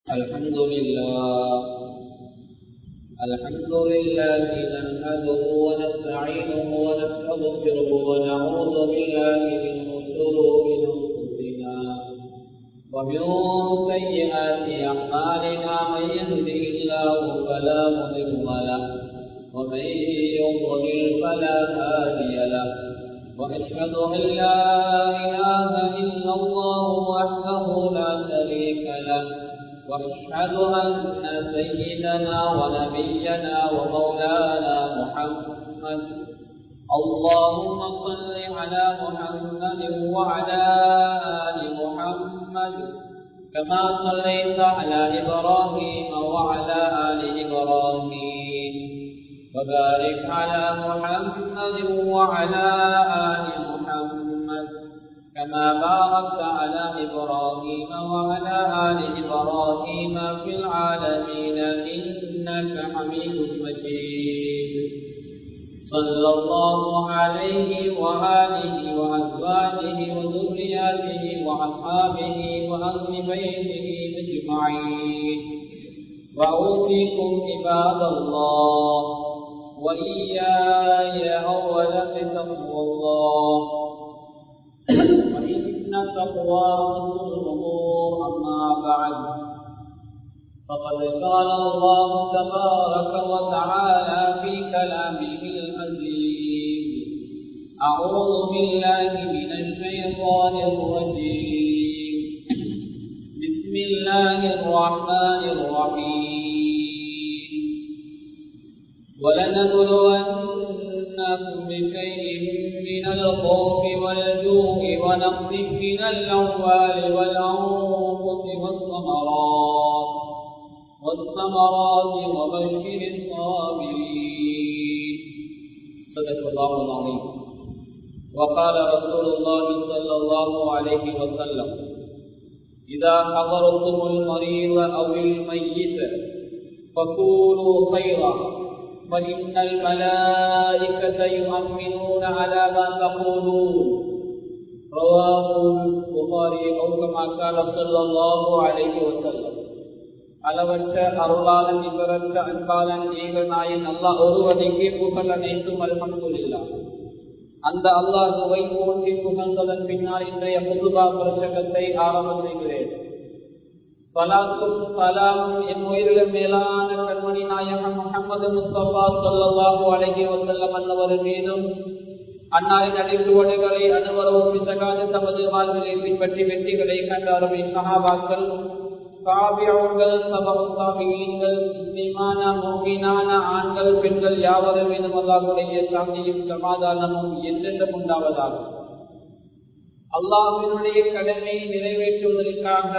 الحمد لله الحمد لله نحمده ونستعينه ونستغفره ونعوذ بالله من شرور انفسنا ومن سيئات اعمالنا من يهده الله فلا مضل له ومن يضلل فلا هادي له واشهد ان لا اله الا الله وحده لا شريك له واشهد ان سيدنا ونبينا ومولانا محمد اللهم صل على محمد وعلى ال محمد كما صليت على ابراهيم وعلى ال ابراهيم وبارك على محمد وعلى ال محمد كما باركت على إبراهيم وعلى آل إبراهيم في العالمين إنك حميد مجيد صلى الله عليه وآله وأزواجه وذرياته وأصحابه وأهل بيته أجمعين وأوصيكم عباد الله وإياي أولا بتقوى الله وإن تقوى الأمور أما بعد فقد قال الله تبارك وتعالى في كلامه العزيز أعوذ بالله من الشيطان الرجيم بسم الله الرحمن الرحيم ولنبلونكم بشيء من الخوف والجوع ونقص من الأموال والأنفس والثمرات والثمرات وبشر الصابرين صدق الله العظيم وقال رسول الله صلى الله عليه وسلم إذا حضرتم المريض أو الميت فقولوا خيرا فإن الملائكة يؤمنون على ما تقولون رواه البخاري أو كما قال صلى الله عليه وسلم அளவற்ற அருளாளன் நிகரற்ற அன்பாளன் ஏகநாயன் அல்லாஹ் ஒருவனுக்கு புகழ் அனைத்தும் அல்ஹம்துலில்லா அந்த அல்லாஹுவை போற்றி புகழ்ந்ததன் பின்னால் இன்றைய புதுபா பிரசங்கத்தை ஆரம்பம் செய்கிறேன் பலாக்கும் பலாமும் என் உயிரிலும் மேலான கண்மணி நாயகம் முகமது முஸ்தபா சொல்லல்லாஹு அழகி வசல்லம் அன்னவர் மீதும் அன்னாரின் அடிப்புவடுகளை அனுவரவும் பிசகாது தமது வாழ்விலை பின்பற்றி வெற்றிகளை கண்ட அருமை சகாபாக்கள் காவியங்கள் சபம் காவியங்கள் முஸ்லிமான மோகினான ஆண்கள் பெண்கள் யாவரு மீதும் அல்லாஹுடைய சாந்தியும் சமாதானமும் என்றென்றும் உண்டாவதாகும் அல்லாஹினுடைய கடமையை நிறைவேற்றுவதற்காக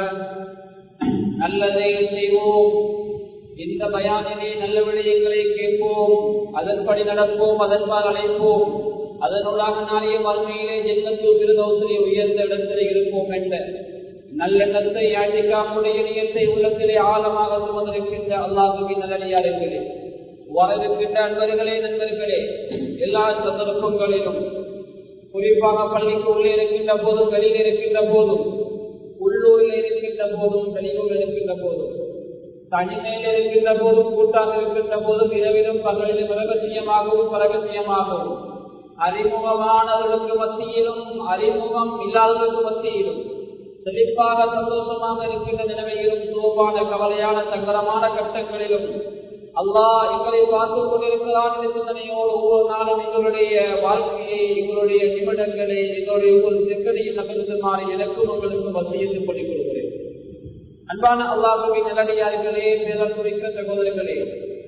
நல்லதை செய்வோம் இந்த பயானிலே நல்ல விடயங்களை கேட்போம் அதன்படி நடப்போம் அதன்பால் அழைப்போம் அதனூடாக நாளைய வறுமையிலே ஜென்மத்தில் விருதோசனை உயர்ந்த இடத்திலே இருப்போம் என்ற நல்லெண்ணத்தை யாழ்த்திக்காமுடைய நியத்தை உள்ளத்திலே ஆழமாக சுமந்திருக்கின்ற அல்லாஹுவின் நல்லடியார்களே வரவிருக்கின்ற அன்பர்களே நண்பர்களே எல்லா சந்தர்ப்பங்களிலும் குறிப்பாக பள்ளிக்கு உள்ளே இருக்கின்ற போதும் வெளியில் இருக்கின்ற போதும் உள்ளூரில் இருக்கின்ற போதும் வெளியூரில் இருக்கின்ற போதும் தனிமையில் இருக்கின்ற போதும் கூட்டாக இருக்கின்ற போதும் இரவிலும் பகலிலும் ரகசியமாகவும் பரகசியமாகவும் அறிமுகமானவர்களுக்கு மத்தியிலும் அறிமுகம் இல்லாதவர்களுக்கு மத்தியிலும் செழிப்பாக சந்தோஷமாக இருக்கின்ற நிலைமையிலும் சோபான கவலையான சங்கரமான கட்டங்களிலும் அல்லாஹ் எங்களை பார்த்து கொண்டிருக்கிறான் என்ற சிந்தனையோடு ஒவ்வொரு நாளும் எங்களுடைய வாழ்க்கையை எங்களுடைய நிமிடங்களை எங்களுடைய ஒவ்வொரு செக்கடியும் நகர்த்துமாறு எனக்கும் உங்களுக்கும் வசியத்து பண்ணிக் கொடுக்கிறேன் அன்பான அல்லாஹுவின் நிலடியார்களே பேரல் குறித்த சகோதரர்களே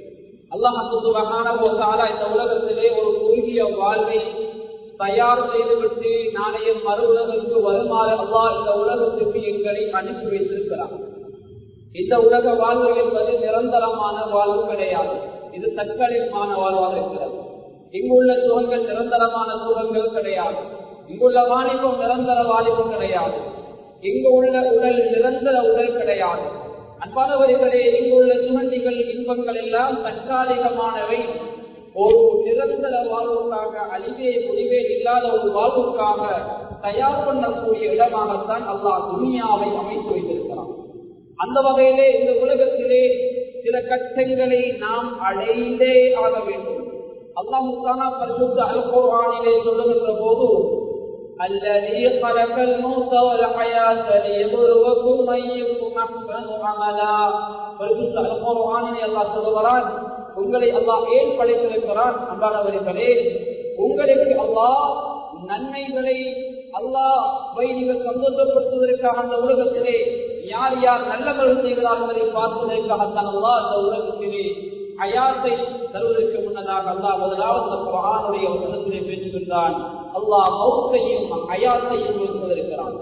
அல்லாஹால இந்த உலகத்திலே ஒரு குறுகிய வாழ்வை தயார் செய்துவிட்டு நாளைய மறு உலகிற்கு வருமாறு அல்லாஹ் இந்த உலகத்திற்கு எங்களை அனுப்பி வைத்திருக்கிறார் இந்த உலக வாழ்வு என்பது நிரந்தரமான வாழ்வு கிடையாது இது தற்காலிகமான வாழ்வாக இருக்கிறது இங்குள்ள சுகங்கள் நிரந்தரமான சுகங்கள் கிடையாது இங்குள்ள வாலிபம் நிரந்தர வாலிபம் கிடையாது இங்கு உள்ள உடல் நிரந்தர உடல் கிடையாது அன்பானவர்களே இங்குள்ள சுகண்டிகள் இன்பங்கள் எல்லாம் தற்காலிகமானவை ஒரு நிரந்தர வாழ்வுக்காக அழிவே முடிவே இல்லாத ஒரு வாழ்வுக்காக தயார் பண்ணக்கூடிய இடமாகத்தான் அல்லாஹ் துனியாவை அமைத்து வைத்திருக்கிறான் அந்த வகையிலே இந்த உலகத்திலே சில கட்டங்களை நாம் அடைந்தே ஆக வேண்டும் அல்லாஹு தானா பரிசுத்த அல்குர்ஆனிலே சொல்லுகின்ற போது الذي خلق الموت والحياة ليبلوكم أيكم أحسن عملا பரிசுத்த அல்குர்ஆனிலே அல்லாஹ் சொல்லுகிறான் உங்களை அல்லாஹ் ஏன் படைத்திருக்கிறான் அன்பானவர்களே உங்களுக்கு அல்லாஹ் நன்மைகளை அல்லாஹ் நீங்கள் சந்தோஷப்படுத்துவதற்காக அந்த உலகத்திலே யார் யார் நல்லவர்கள் செய்கிறார்கள் என்பதை பார்ப்பதற்காகத்தான் அல்லாஹ் அந்த உலகத்திலே ஹயாத்தை தருவதற்கு முன்னதாக அல்லாஹ் முதலாவது அந்த குரானுடைய வசனத்திலே பேசுகின்றான் அல்லாஹ் மௌத்தையும் ஹயாத்தையும் கொடுப்பதற்கிறான்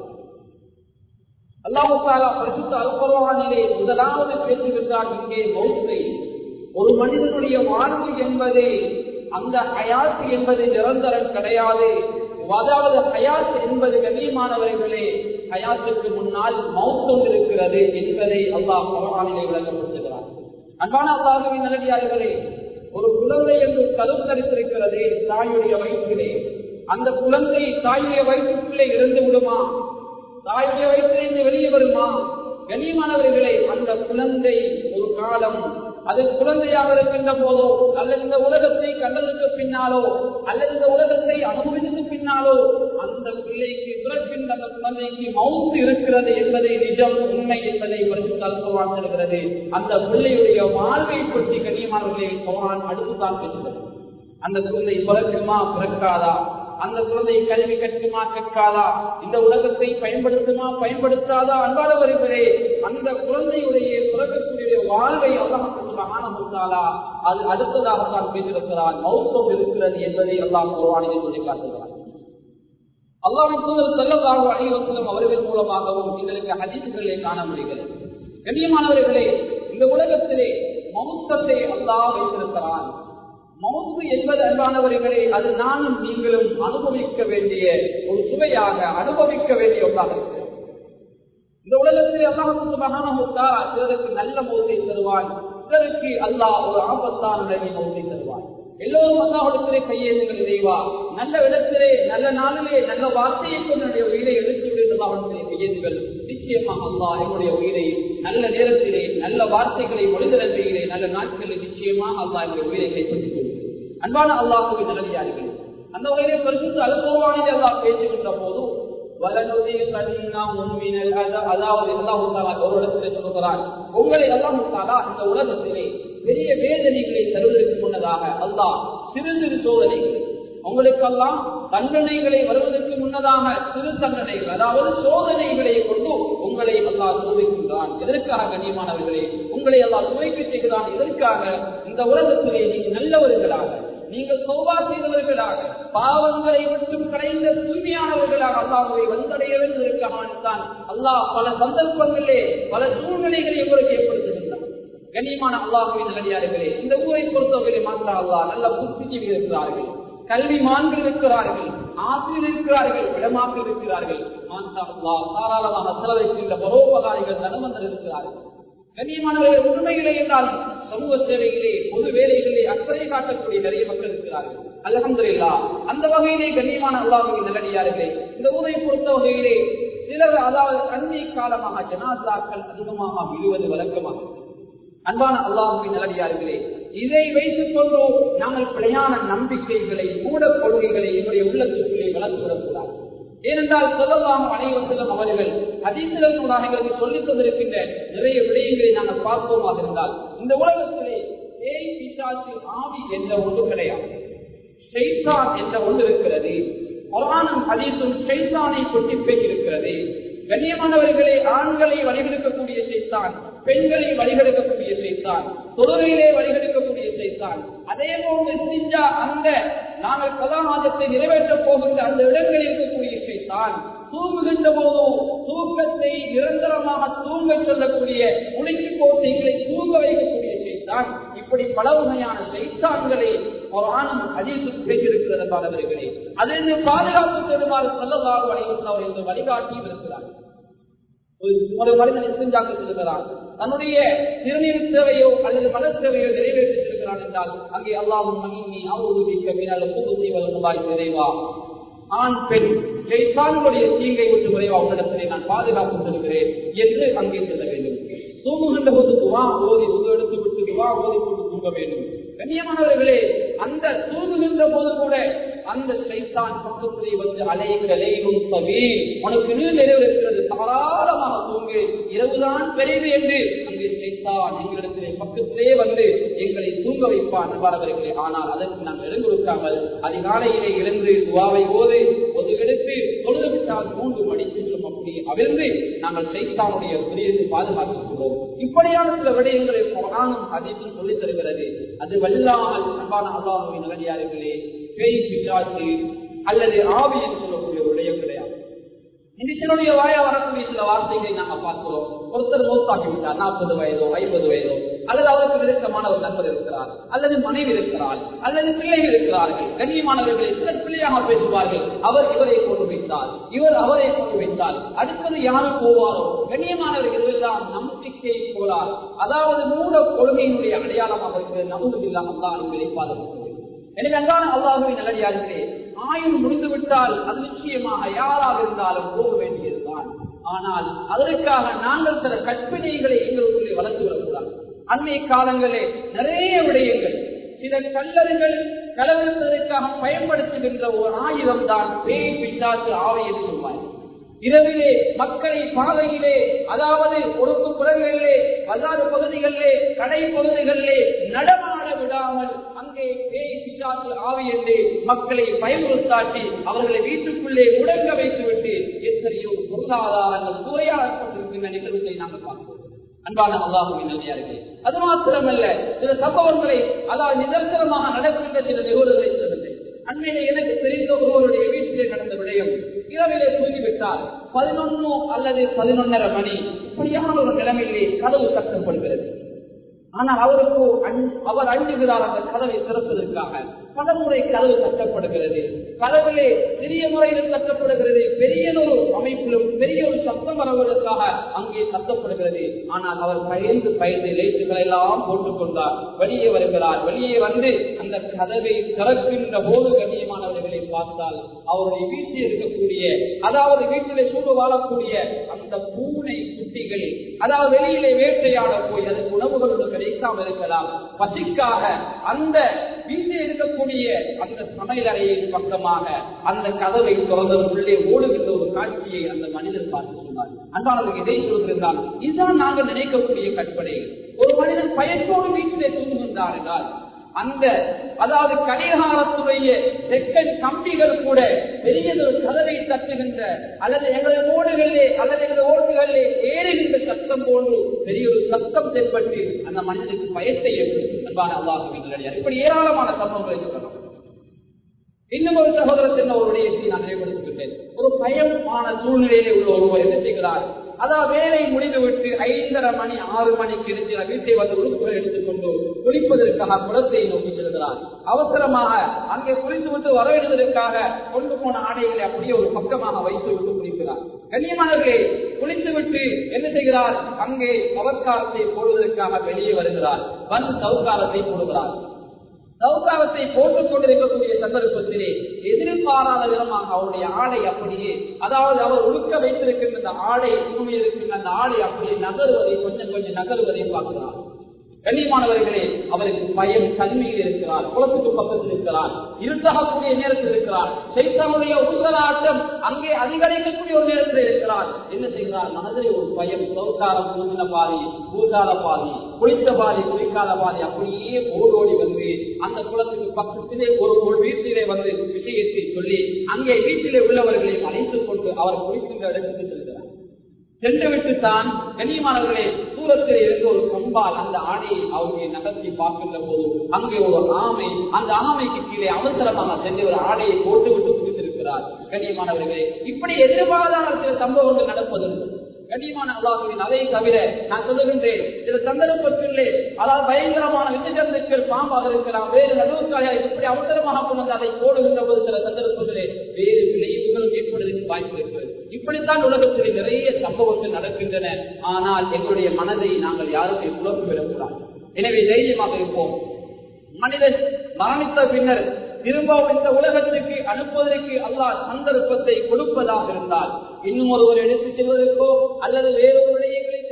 அல்லாஹு தாலா பரிசுத்த அல்பருவானிலே முதலாவது பேசுகின்றான் இங்கே மௌத்தை ஒரு மனிதனுடைய வாழ்வு என்பது அந்த ஹயாத்து என்பது நிரந்தரம் கிடையாது அதாவது ஹயாத் என்பது கண்ணியமானவர்களே ஹயாத்துக்கு முன்னால் மௌத்தம் இருக்கிறது என்பதை அல்லாஹ் குரானிலே விளக்கப்படுத்துகிறார் அன்பான அல்லாஹுவின் நல்லடியார்களே ஒரு குழந்தை என்று கருத்தரித்திருக்கிறது தாயுடைய வயிற்றிலே அந்த குழந்தை தாயுடைய வயிற்றுக்குள்ளே இருந்து விடுமா தாயுடைய வயிற்றிலிருந்து வெளியே வருமா கண்ணியமானவர்களே அந்த குழந்தை ஒரு காலம் அது குழந்தையாக இருக்கின்ற போதோ அல்லது இந்த உலகத்தை கண்டதற்கு பின்னாலோ அல்லது இந்த உலகத்தை அனுபவித்தது பின்னாலோ அந்த பிள்ளைக்கு பிறக்கின்ற அந்த குழந்தைக்கு மவுத்து இருக்கிறது என்பதை நிஜம் உண்மை என்பதை பரிசுத்தால் சொல்கிறது அந்த பிள்ளையுடைய வாழ்வை பற்றி கண்ணியமானவர்களை சோழான் அடுத்துதான் பேசுகிறது அந்த குழந்தை பிறக்குமா பிறக்காதா அந்த குழந்தை கல்வி கற்றுமா கற்காதா இந்த உலகத்தை பயன்படுத்துமா பயன்படுத்தாதா அன்பானவர்களே அந்த குழந்தையுடைய பிறக்கக்கூடிய வாழ்வை அல்லாஹாலா அது அடுத்ததாக தான் பேசியிருக்கிறான் மௌத்தம் இருக்கிறது என்பதை அல்லாஹ் குருவானிலே சொல்லி காட்டுகிறான் அல்லாவின் தூதர் செல்லதாக அனைவரும் அவர்கள் மூலமாகவும் எங்களுக்கு ஹதீசுகளிலே காண முடிகிறது கண்ணியமானவர்களே இந்த உலகத்திலே மௌத்தத்தை அல்லாஹ் வைத்திருக்கிறான் மௌத்து என்பது அன்பானவர்களே அது நானும் நீங்களும் அனுபவிக்க வேண்டிய ஒரு சுவையாக அனுபவிக்க வேண்டிய ஒன்றாக இருக்கிறது இந்த உலகத்தில் அல்லாஹுக்கு மகானமுத்தா சிலருக்கு நல்ல மௌத்தை தருவான் சிலருக்கு அல்லாஹ் ஒரு ஆபத்தான நிலைமை மௌத்தை தருவான் எல்லோரும் அல்லாஹிடத்திலே கையேந்துங்கள் இறைவா நல்ல இடத்திலே நல்ல நாளிலே நல்ல வார்த்தையை கொண்டு உயிரை எடுத்து விடு அல்லாஹிடத்திலே கையேந்துங்கள் நிச்சயமாக அல்லாஹ் என்னுடைய உயிரை நல்ல நேரத்திலே நல்ல வார்த்தைகளை மொழிதரத்திலே நல்ல நாட்களில் நிச்சயமாக அல்லாஹ் என்னுடைய உயிரை கைப்பற்றிக் கொள்ளும் அன்பான அல்லாஹுவின் நல்லடியார்கள் அந்த வகையிலே பரிசுத்து அலுவலவானிலே அல்லாஹ் பேசுகின்ற போது அதாவது ஒரு இடத்திலே சொல்லுகிறான் உங்களை அல்லாஹ் இந்த உலகத்திலே பெரிய வேதனைகளை தருவதற்கு முன்னதாக அல்லாஹ் சிறு சிறு சோதனைகள் உங்களுக்கெல்லாம் தண்டனைகளை வருவதற்கு முன்னதாக சிறு தண்டனைகள் அதாவது சோதனைகளை கொண்டு உங்களை அல்லாஹ் சோதிக்கின்றான் எதற்காக கண்ணியமானவர்களே உங்களை அல்லாஹ் சுவைக்க செய்கிறான் எதற்காக இந்த உலகத்திலே நீங்கள் நல்லவர்களாக நீங்கள் சோபா செய்தவர்களாக பாவங்களை விட்டு கடைந்த தூய்மையானவர்களாக அல்லாஹுவை வந்தடைய வேண்டுவதற்காகத்தான் அல்லாஹ் பல சந்தர்ப்பங்களிலே பல சூழ்நிலைகளை உங்களுக்கு ஏற்படுத்துகின்றான் கண்ணியமான அல்லாஹுவின் நல்லடியார்களே இந்த ஊரை பொறுத்தவரை மாற்ற அல்லாஹ் நல்ல புத்திஜீவி இருக்கிறார்கள் கல்வி மான்கள் இருக்கிறார்கள் ஆசிரியர் இருக்கிறார்கள் இடமாக்கள் இருக்கிறார்கள் தாராளமாக செலவழிக்கின்ற பரோபகாரிகள் தனமந்தர் இருக்கிறார்கள் கண்ணியமானவர்கள் உண்மைகளே என்றால் சமூக சேவைகளே பொது வேலைகளே அக்கறை காட்டக்கூடிய நிறைய மக்கள் இருக்கிறார்கள் அலகந்தில்லா அந்த வகையிலே கண்ணியமான அல்லாஹுவின் நல்லடியார்களே இந்த ஊரை பொறுத்த வகையிலே சிலர் அதாவது கண்ணை காலமாக ஜனாசாக்கள் அதிகமாக விழுவது வழக்கமாக அன்பான அல்லாஹுவின் நல்லடியார்களே இதை வைத்துக் கொண்டு நாங்கள் பிழையான நம்பிக்கைகளை கூட கொள்கைகளை என்னுடைய உள்ளத்துக்குள்ளே வளர்த்துவிடக்கூடாது ஏனென்றால் சொல்லலாம் அனைவரும் அவர்கள் அதிசலூடாக எங்களுக்கு சொல்லித் தந்திருக்கின்ற நிறைய விடயங்களை நாங்கள் பார்ப்போமாக இருந்தால் இந்த உலகத்திலே ஏய் பிசாசு ஆவி என்ற ஒன்று கிடையாது ஷெய்தான் என்ற ஒன்று இருக்கிறது குரானும் ஹதீஸும் ஷெய்தானை கொட்டி பேசியிருக்கிறது கண்ணியமானவர்களே ஆண்களை வழிகெடுக்கக்கூடிய செய்தான் பெண்களை வழிகெடுக்கக்கூடிய செய்தான் தொழுகையிலே வழிகெடுக்கக்கூடிய செய்தான் அதே போன்று சிஞ்சா அந்த நாங்கள் கதாநாதத்தை நிறைவேற்றப் போகின்ற அந்த இடங்களில் இருக்கக்கூடிய செய்தான் தூங்குகின்ற போதோ தூக்கத்தை நிரந்தரமாக தூங்க சொல்லக்கூடிய உணர்ச்சி போட்டிகளை தூங்க வைக்கக்கூடிய செய்தான் இப்படி பல வகையான செய்தான்களை ஒரு ஆணும் அதிர்ந்து பேசியிருக்கிறது பாடவர்களே அதிலிருந்து பாதுகாப்பு பெறுமாறு சொல்லதாக வழிவந்தவர் என்று வழிகாட்டியும் இருக்கிறார் ஒரு மனிதன் இஸ்திஞ்சாக்கு செல்கிறான் தன்னுடைய சிறுநீர் சேவையோ அல்லது மன சேவையோ நிறைவேற்றிருக்கிறான் என்றால் அங்கே அல்லாவும் மகிழ்ச்சி அவருடைய மீனால் புகுத்தி வழங்குவாய் நிறைவா ஆண் பெண் ஷைத்தான்களுடைய தீங்கை விட்டு விரைவா உன்னிடத்திலே நான் பாதுகாப்பு தருகிறேன் என்று அங்கே செல்ல வேண்டும் தூங்குகின்ற போது துவா ஓதி உது எடுத்து விட்டு துவா ஓதி கொண்டு தூங்க வேண்டும் கண்ணியமானவர்களே அந்த தூங்குகின்ற போது கூட அந்த சைத்தான் பக்கத்திலே வந்து அலைகள் அலையும் தவி உனக்கு நீர் நிறைவு இருக்கிறது தாராளமாக தூங்கு இரவுதான் பெரியது என்று அங்கே சைத்தான் எங்களிடத்திலே பக்கத்திலே வந்து எங்களை தூங்க வைப்பான் அன்பானவர்களே ஆனால் அதற்கு நாங்கள் எழுந்து கொடுக்காமல் அதிகாலையிலே எழுந்து துவாவை ஓது ஒதுவெடுத்து தொழுது விட்டால் மூன்று மணிக்கு அப்படி அவிழ்ந்து நாங்கள் சைத்தானுடைய பிரியத்தை பாதுகாத்துக்கிறோம் இப்படியான சில விடயங்களை புராணம் அதிகம் சொல்லித் தருகிறது அது வல்லாமல் அன்பான அல்லாஹுவின் நல்லடியார்களே பேய் பிசாசு அல்லது ஆவி என்று சொல்லக்கூடிய ஒரு விடயம் கிடையாது இந்த சிலருடைய வாயா வரக்கூடிய சில வார்த்தைகளை நாங்க பார்க்கிறோம் ஒருத்தர் மௌத்தாக்கி விட்டார் நாற்பது வயதோ ஐம்பது வயதோ அல்லது அவருக்கு நெருக்கமான ஒரு நண்பர் இருக்கிறார் அல்லது மனைவி இருக்கிறார் அல்லது பிள்ளைகள் இருக்கிறார்கள் கண்ணியமானவர்களை சில பிள்ளையாக பேசுவார்கள் அவர் இவரை கொண்டு வைத்தார் இவர் அவரை கொண்டு வைத்தார் அடுத்தது யாரு போவாரோ கண்ணியமானவர்கள் எல்லாம் நம்பிக்கை போலார் அதாவது மூட கொள்கையினுடைய அடையாளமாக இருக்கிறது நம்புவது இல்லாமல் தான் எங்களை பாதுகாக்கிறது எனவே அன்றான அல்லாஹுவின் நல்லடியார்களே ஆயுள் முடிந்து விட்டால் அது நிச்சயமாக யாராக இருந்தாலும் போக வேண்டியதுதான் ஆனால் அதற்காக நாங்கள் சில கற்பினைகளை எங்களுக்குள்ளே வளர்த்து விடக்கூடாது அன்னைய காலங்களே நிறைய விடயங்கள் சில கல்லறுகள் கலவரத்திற்காக பயன்படுத்துகின்ற ஒரு ஆயுதம் தான் பேய் பிசாசு ஆவை என்று சொல்வார்கள் இரவிலே மக்களை பாதையிலே அதாவது ஒடுக்கு புறங்களிலே பஜாறு பகுதிகளிலே கடை பகுதிகளிலே நடமாட விடாமல் அங்கே பேய் பிசாசு ஆவி என்று மக்களை பயமுறுத்தாட்டி அவர்களை வீட்டுக்குள்ளே முடங்க வைத்துவிட்டு எத்தனையோ பொருளாதாரங்கள் துறையாடப்பட்டிருக்கின்ற நிகழ்வுகளை நாங்கள் பார்க்கிறோம் அன்பான அல்லாஹுவின் நல்லியார்களே அது மாத்திரமல்ல சில சம்பவங்களை அதாவது நிதர்சனமாக நடக்கின்ற சில நிகழ்வுகளை சொல்லுங்கள் அண்மையில எனக்கு தெரிந்த ஒருவருடைய வீட்டிலே நடந்த விடயம் இரவிலே தூங்கிவிட்டார் பதினொன்னு அல்லது பதினொன்னரை மணி இப்படியான ஒரு நிலைமையிலே கதவு கட்டப்படுகிறது ஆனால் அவருக்கு அவர் அஞ்சுகிறார் அந்த கதவை திறப்பதற்காக பல முறை கதவு கட்டப்படுகிறது கதவிலே சிறிய முறையில் கட்டப்படுகிறது பெரிய ஒரு அமைப்பிலும் பெரிய ஒரு சத்தம் வரவதற்காக அங்கே கட்டப்படுகிறது ஆனால் அவர் பயந்து பயந்து லைட்டுகளை எல்லாம் போட்டுக் கொண்டார் வெளியே வருகிறார் வெளியே வந்து அந்த கதவை திறக்கின்ற போது கண்ணியமானவர்களை பார்த்தால் அவருடைய வீட்டில் இருக்கக்கூடிய அதாவது வீட்டிலே சூடு வாழக்கூடிய அந்த பூனை குட்டிகள் அதாவது வெளியிலே வேட்டையாட போய் அதுக்கு உணவுகளோடு கிடைக்காமல் இருக்கலாம் பசிக்காக அந்த வீட்டில் இருக்கக்கூடிய அந்த சமையல் அறையின் பக்கமாக அந்த கதவை திறந்த உள்ளே ஓடுகின்ற ஒரு காட்சியை அந்த மனிதன் பார்த்து சொன்னார் அன்பானவர்கள் இதை சொல்கிறான் இதுதான் நாங்கள் நினைக்கக்கூடிய கற்பனை ஒரு மனிதன் பயத்தோடு வீட்டிலே தூங்குகின்றார் என்றால் அந்த அதாவது கடிகாரத்துடைய செக்கன் கம்பிகள் கூட பெரியதொரு கதவை தட்டுகின்ற அல்லது எங்களது ஓடுகளிலே அல்லது எங்களது ஓட்டுகளிலே ஏறுகின்ற சத்தம் போன்று பெரிய ஒரு சத்தம் தென்பட்டு அந்த மனிதனுக்கு பயத்தை ஏற்படுத்தும் அன்பான அல்லாஹுவின் இப்படி ஏராளமான சம்பவங்களை சொல்லலாம் இன்னும் ஒரு சகோதரர் என்ன ஒரு விடயத்தை நான் நினைவுபடுத்துகின்றேன் ஒரு பயமான சூழ்நிலையிலே உள்ள ஒருவர் என்ன செய்கிறார் அதான் வேலை முடிந்துவிட்டு ஐந்தரை மணி ஆறு மணிக்கு இருக்கிற வீட்டை வந்து உறுப்புகள் எடுத்துக்கொண்டு குளிப்பதற்காக குளத்தை நோக்கி செல்கிறார் அவசரமாக அங்கே குளித்துவிட்டு வரவேடுவதற்காக கொண்டு போன ஆடைகளை அப்படியே ஒரு பக்கமாக வைத்து விட்டு குளிக்கிறார் கண்ணியமானவர்களே குளித்துவிட்டு என்ன செய்கிறார் அங்கே அவஸ்காரத்தை போடுவதற்காக வெளியே வருகிறார் வந்து சவுக்காரத்தை போடுகிறார் சவுக்காரத்தை போட்டுக் கொண்டிருக்கக்கூடிய சந்தர்ப்பத்திலே எதிர்பாராத விதமாக அவருடைய ஆடை அப்படியே அதாவது அவர் உடுக்க வைத்திருக்கின்ற அந்த ஆடை பூமி இருக்கின்ற அந்த ஆடை அப்படியே நகருவதை கொஞ்சம் கொஞ்சம் நகருவதை பார்க்கிறார் கண்ணியமானவர்களே அவருக்கு பயம் தன்மையில் இருக்கிறார் குளத்துக்கு பக்கத்தில் இருக்கிறார் இருட்டாகக்கூடிய நேரத்தில் இருக்கிறார் சைத்தானுடைய ஊசலாட்டம் அங்கே அதிகரிக்கக்கூடிய ஒரு நேரத்தில் இருக்கிறார் என்ன செய்கிறார் மனதிலே ஒரு பயம் சௌகாரம் பூசின பாதி பூசாத பாதி குளித்த பாதி குளிக்காத பாதி அப்படியே ஓடோடி வந்து அந்த குளத்துக்கு பக்கத்திலே ஒரு ஒரு வீட்டிலே வந்து விஷயத்தை சொல்லி அங்கே வீட்டிலே உள்ளவர்களை அழைத்துக் கொண்டு அவர் குளிக்கின்ற இடத்துக்கு செல்கிறார் சென்றுவிட்டு தான் கண்ணியமானவர்களே தூரத்தில் இருந்த ஒரு கம்பால் அந்த ஆடையை அவருடைய நகர்த்தி பார்க்கின்ற போது அங்கே ஒரு ஆமை அந்த ஆமைக்கு கீழே அவசரமாக சென்று ஒரு ஆடையை போட்டுவிட்டு குடித்திருக்கிறார் கண்ணியமானவர்களே இப்படி எதிர்பாராத சில சம்பவங்கள் நடப்பதற்கு கண்ணியமான அல்லாஹுவின் அதை தவிர நான் சொல்லுகின்றேன் சில சந்தர்ப்பத்திலே அதாவது பயங்கரமான விஷஜந்துக்கள் பாம்பாக இருக்கலாம் வேறு நடுவுக்காயாக இப்படி அவசரமாக கொண்டு அதை போடுகின்ற போது சில சந்தர்ப்பத்திலே வேறு விளைவுகளும் ஏற்படுவதற்கு வாய்ப்பு இருக்கிறது இப்படித்தான் உலகத்தில் நிறைய சம்பவங்கள் நடக்கின்றன ஆனால் எங்களுடைய மனதை நாங்கள் யாருமே குழப்பி விடக்கூடாது எனவே தைரியமாக இருப்போம் மனிதன் மரணித்த பின்னர் திரும்ப இந்த உலகத்திற்கு அனுப்புவதற்கு அல்லாஹ் சந்தர்ப்பத்தை கொடுப்பதாக இருந்தால் இன்னும் ஒருவர் எடுத்துச் செல்வதற்கோ அல்லது வேறொரு விடயங்களை செய்வதற்கோ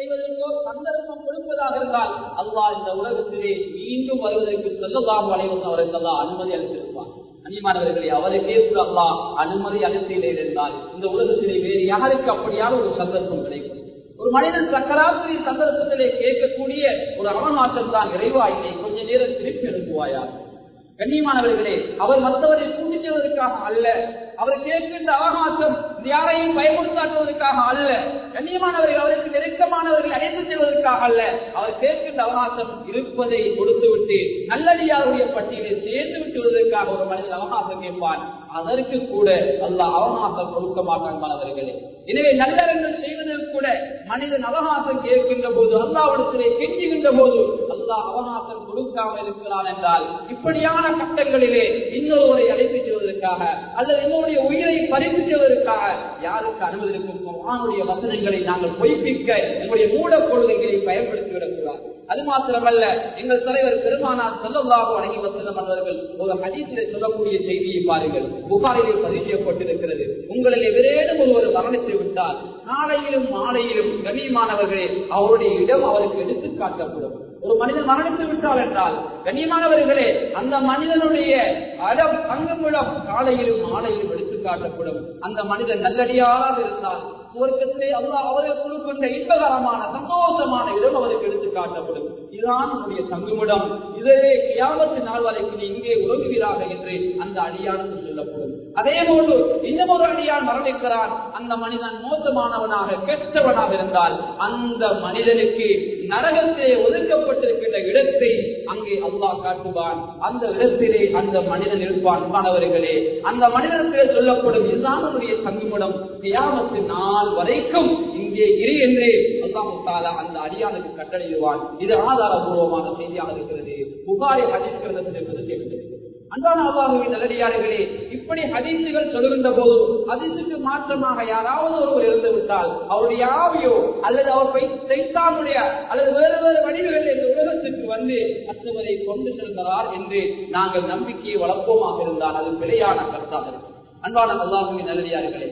ஒரு சந்தர்ப்பம் கொடுப்பதாக இருந்தால் அல்லாஹ் இந்த உலகத்திலே மீண்டும் வருவதற்கு செல்லலாம் அனைவரும் அவருக்கெல்லாம் அனுமதி அளித்திருப்பார் அனிமானவர்களை அவருக்கே அல்லா அனுமதி அளித்தே இருந்தால் இந்த உலகத்திலே வேறு யாருக்கு அப்படியான ஒரு சந்தர்ப்பம் கிடைக்கும் ஒரு மனிதன் சக்கராத்திரி சந்தர்ப்பத்திலே கேட்கக்கூடிய ஒரு அவமாற்றம் தான் இறைவா இல்லை கொஞ்ச நேரம் திருப்பி அனுப்புவாயா கண்ணியமானவர்களே அவர் மற்றவரை கூட்டிச்செல்வதற்காக அல்ல அவர் கேட்கின்ற அவகாசம் யாரையும் பயமுறுத்தாட்டுவதற்காக அல்ல கண்ணியமானவர்கள் அவருக்கு நெருக்கமானவர்கள் அழைத்து செல்வதற்காக அல்ல அவர் கேட்கின்ற அவகாசம் இருப்பதை கொடுத்துவிட்டு நல்லடியாருடைய பட்டியலை சேர்த்து விட்டு வருவதற்காக ஒரு மனிதன் அவகாசம் கேட்பான் அதற்கு கூட அல்ல அவகாசம் கொடுக்க மாட்டான் மாணவர்களே எனவே நல்லறங்கள் செய்வதற்கு கூட மனிதன் அவகாசம் கேட்கின்ற போது அல்லாவிடத்திலே கெஞ்சுகின்ற போது அல்லாஹ் அவகாசம் கொடுக்காமல் இருக்கிறான் என்றால் இப்படியான கட்டங்களிலே இன்னொருவரை அழைத்து செல்வதற்காக அல்லது இன்னொருடைய உயிரை பறித்து செல்வதற்காக யாருக்கு அனுமதி இருக்கும் குர்ஆனுடைய வசனங்களை நாங்கள் பொய்ப்பிக்க எங்களுடைய மூட கொள்கைகளை பயன்படுத்திவிடக்கூடாது அது மாத்திரமல்ல எங்கள் தலைவர் பெருமானார் செல்லல்லாக வழங்கி வசல்லம் அவர்கள் ஒரு ஹதீசிலே சொல்லக்கூடிய செய்தியை பாருங்கள் புகாரிலே பதிவு செய்யப்பட்டிருக்கிறது உங்களில் எவரேனும் ஒருவர் மரணித்து விட்டால் காலையிலும் மாலையிலும் கண்ணியமானவர்களே அவருடைய இடம் அவருக்கு எடுத்து காட்டப்படும் ஒரு மனிதன் மரணித்து விட்டால் என்றால் கண்ணியமானவர்களே அந்த மனிதனுடைய அடம் தங்குமிடம் காலையிலும் மாலையிலும் எடுத்து காட்டப்படும் அந்த மனிதன் நல்லடியாக இருந்தால் சுவர்க்கத்திலே அல்லாஹ் அவர்கள் கொடுக்கின்ற இன்பகரமான சந்தோஷமான இடம் அவருக்கு எடுத்து காட்டப்படும் இதுதான் நம்முடைய தங்குமிடம் இதே கியாமத்து நாள் வரைக்கும் நீ இங்கே உறங்குகிறாக என்று அந்த அடியானுக்கு சொல்லப்படும் அதே போன்று இன்னும் ஒரு அடியான் மரணிக்கிறான் அந்த மனிதன் மோசமானவனாக கெட்டவனாக இருந்தால் அந்த மனிதனுக்கு நரகத்திலே ஒதுக்கப்பட்டிருக்கின்ற இடத்தை அங்கே அல்லாஹ் காட்டுவான் அந்த இடத்திலே அந்த மனிதன் இருப்பான் மாணவர்களே அந்த மனிதனுக்கு சொல்லப்படும் இதுதான் நம்முடைய தங்குமிடம் கியாமத்து நாள் வரைக்கும் இங்கே இரு என்று அல்லாஹாலா அந்த அடியானுக்கு கட்டளையிடுவான் இது ஆதாரபூர்வமான செய்தியாக இருக்கிறது புகாரி ஹதீஸ்கிறது என்பது கேட்கிறது அன்பான அல்லாஹுவின் நல்லடியார்களே இப்படி ஹதீசுகள் சொல்லுகின்ற போது ஹதீசுக்கு மாற்றமாக யாராவது ஒருவர் இருந்து விட்டால் அவருடைய ஆவியோ அல்லது அவர் சைத்தானுடைய அல்லது வேறு வேறு வடிவுகளில் இந்த உலகத்திற்கு வந்து மற்றவரை கொண்டு செல்கிறார் என்று நாங்கள் நம்பிக்கையை வளர்ப்போமாக இருந்தால் அது பிழையான கருத்தாக இருக்கும் அன்பான அல்லாஹுவின் நல்லடியார்களே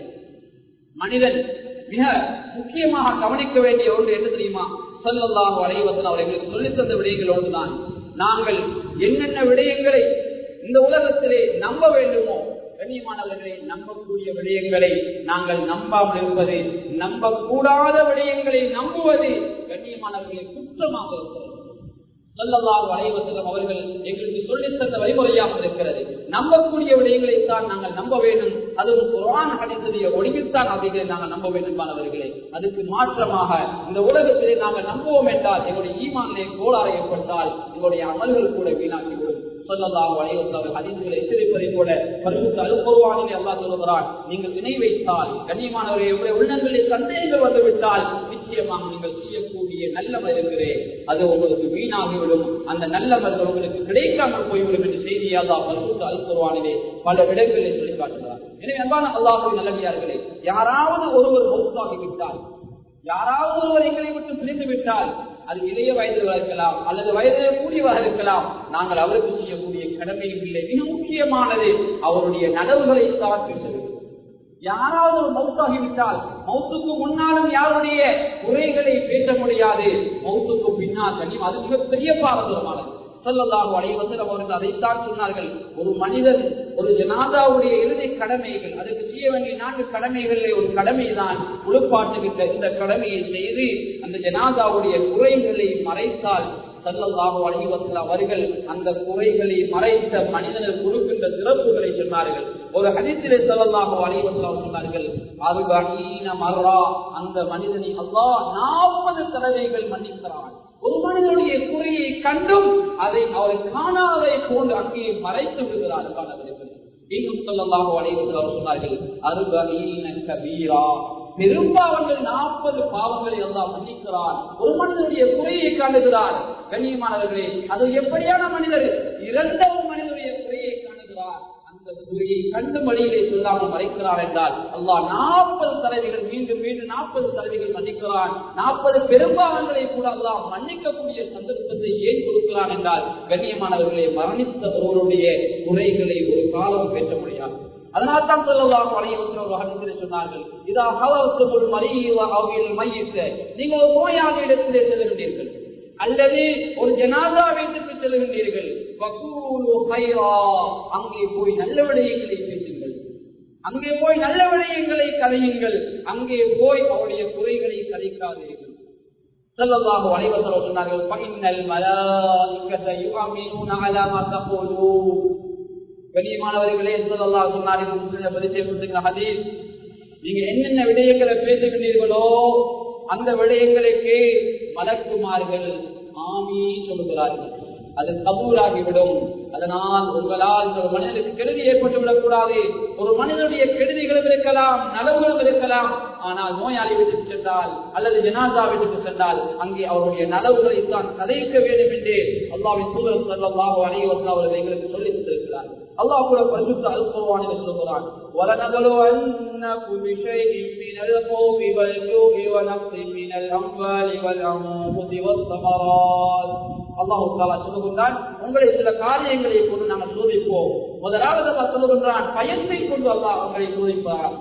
மனிதன் மிக முக்கியமாக கவனிக்க வேண்டிய ஒன்று என்ன தெரியுமா சொல்லல்லாஹு அலைவசன் அவர்களுக்கு சொல்லித் தந்த விடயங்கள் ஒன்றுதான் நாங்கள் என்னென்ன விடயங்களை இந்த உலகத்திலே நம்ப வேண்டுமோ கண்ணியமானவர்களை நம்பக்கூடிய விடயங்களை நாங்கள் நம்பாமல் இருப்பது நம்பக்கூடாத விடயங்களை நம்புவது கண்ணியமானவர்களை குற்றமாக இருக்கிறது சொல்லலாம் வளைவசலம் அவர்கள் எங்களுக்கு சொல்லித் தந்த வழிமுறையாக இருக்கிறது நம்பக்கூடிய விடயங்களைத்தான் நாங்கள் நம்ப வேண்டும் அதுவும் குரான் கணித்ததைய ஒளியில்தான் அவைகளை நாங்கள் நம்ப வேண்டும் மாணவர்களே அதுக்கு மாற்றமாக இந்த உலகத்திலே நாங்கள் நம்புவோம் என்றால் எங்களுடைய ஈமானிலே கோளாறு ஏற்பட்டால் எங்களுடைய அமல்கள் கூட வீணாக்கிவிடும் சொல்லலாம் வளைவசலம் அதிர்களை எச்சரிப்பதை கூட பரிசுத்த அலுப்பருவானிலே அல்லா சொல்லுகிறான் நீங்கள் வினை வைத்தால் கண்ணியமானவரை உங்களுடைய உள்ளங்களில் சந்தேகங்கள் வந்துவிட்டால் நிச்சயமாக நீங்கள் செய்யக்கூடிய நல்ல மருந்துகளே அது உங்களுக்கு வீணாகிவிடும் அந்த நல்ல மருந்து உங்களுக்கு கிடைக்காமல் போய்விடும் என்று செய்தியை அல்லா பரிசுத்த அலுப்பருவானிலே பல இடங்களில் சொல்லி காட்டுகிறார் எனவே அன்பான அல்லாஹுவின் நல்லடியார்களே யாராவது ஒருவர் மௌத்தாகிவிட்டால் யாராவது ஒருவர் எங்களை விட்டு பிரிந்து விட்டால் அது இளைய வயதில் இருக்கலாம் அல்லது வயதில் கூடியவாக இருக்கலாம் நாங்கள் அவருக்கு செய்யக்கூடிய கடமை இல்லை மிக முக்கியமானது அவருடைய நலவுகளை தான் பேச வேண்டும் யாராவது ஒரு மவுத்தாகிவிட்டால் மவுத்துக்கு முன்னாலும் யாருடைய குறைகளை பேச முடியாது மவுத்துக்கு பின்னால் கண்ணியம் அது மிகப்பெரிய பாரதூரமானது சொல்லலாம் அலைவசரம் அவர்கள் அதைத்தான் சொன்னார்கள் ஒரு மனிதன் ஒரு ஜனாதாவுடைய இறுதி கடமைகள் அதற்கு செய்ய வேண்டிய நான்கு கடமைகளில் ஒரு கடமைதான் உழுப்பாட்டுகின்ற இந்த கடமையை செய்து அந்த ஜனாதாவுடைய குறைகளை மறைத்தால் சல்லல்லாஹு அலைவசல் அவர்கள் அந்த குறைகளை மறைத்த மனிதனுக்கு கொடுக்கின்ற சிறப்புகளை சொன்னார்கள் ஒரு ஹதித்திலே சல்லல்லாஹு அலைவசல் சொன்னார்கள் அருகீன மர்ரா அந்த மனிதனை அல்லாஹ் நாற்பது தடவைகள் மன்னிக்கிறான் ஒரு மனிதனுடைய குறையை கண்டும் அதை அவரை காணாததை போன்று அங்கே மறைத்து விடுகிறார் காணவர்கள் இன்னும் சொல்லலாம் அனைவர்கள் அவர் சொன்னார்கள் அருகீன கபீரா பெரும்பாவங்கள் நாற்பது பாவங்களை எல்லாம் மன்னிக்கிறார் ஒரு மனிதனுடைய குறையை காணுகிறார் கண்ணியமானவர்களே அது எப்படியான மனிதர் இரண்டாவது மனிதனுடைய குறையை காணுகிறார் அந்த குறையை கண்டு வழியிலே சொல்லாமல் மறைக்கிறார் என்றால் அல்லா நாற்பது தலைவிகள் மீண்டும் மீண்டும் நாற்பது தலைவிகள் மன்னிக்கிறான் நாற்பது பெரும்பாவங்களை கூட அல்லா மன்னிக்கக்கூடிய சந்தர்ப்பத்தை ஏன் கொடுக்கிறான் என்றால் கண்ணியமானவர்களை மரணித்த ஒருவருடைய குறைகளை ஒரு காலம் பேச முடியாது அதனால் தான் சொல்லலாம் வகையில் சொன்னார்கள் இதா ஹலத்துமுள் மறியில் மையிட்ட நீங்கள் ஒரு நோயாளியிடத்திலே செல்கின்றீர்கள் அல்லது ஒரு ஜனாதா வீட்டுக்கு செல்கின்றீர்கள் வகூலு ஹைரா அங்கே போய் நல்ல விடயங்களை பேசுங்கள் அங்கே போய் நல்ல விடயங்களை கதையுங்கள் அங்கே போய் அவருடைய குறைகளை கதைக்காதீர்கள் செல்லதாக வலைவசரம் சொன்னார்கள் பைனல் மலாய்க்கத்தை யுஅமினூன அலா மா தகூலூன் கண்ணியமானவர்களே சொல்லல்லா சொன்னார்கள் முஸ்லிம் பதிவு ஹதீஸ் நீங்க என்னென்ன விடயங்களை பேசுகிறீர்களோ அந்த விடயங்களுக்கு மலக்குமார்கள் ஆமி சொல்லுகிறார்கள் அது கபூலாகிவிடும் அதனால் உங்களால் ஒரு மனிதனுக்கு கெடுதி ஏற்பட்டு விடக்கூடாது ஒரு மனிதனுடைய கெடுதிகளும் இருக்கலாம் நலவுகளும் இருக்கலாம் ஆனால் நோயாளி வீட்டுக்கு சென்றால் அல்லது ஜனாதா வீட்டுக்கு சென்றால் அங்கே அவருடைய நலவுகளை தான் கதைக்க வேண்டும் என்று அல்லாவின் தூதர் செல்லாஹோ அனைவரும் அவர்கள் எங்களுக்கு சொல்லித் தந்திருக்கிறார் அல்லாஹ் கூட பரிசுத்த அல்பவானில் சொல்லுகிறான் وَلَنَبْلُوَنَّكُمْ بِشَيْءٍ مِّنَ الْخَوْفِ وَالْجُوعِ وَنَقْصٍ مِّنَ الْأَمْوَالِ وَالْأَنفُسِ وَالثَّمَرَاتِ அல்லாஹு தாலா சொல்லுகின்றான் உங்களை சில காரியங்களை கொண்டு நாங்கள் சோதிப்போம் முதலாவது அவர் சொல்லுகின்றான் பயத்தை கொண்டு அல்லாஹ் உங்களை சோதிப்பார்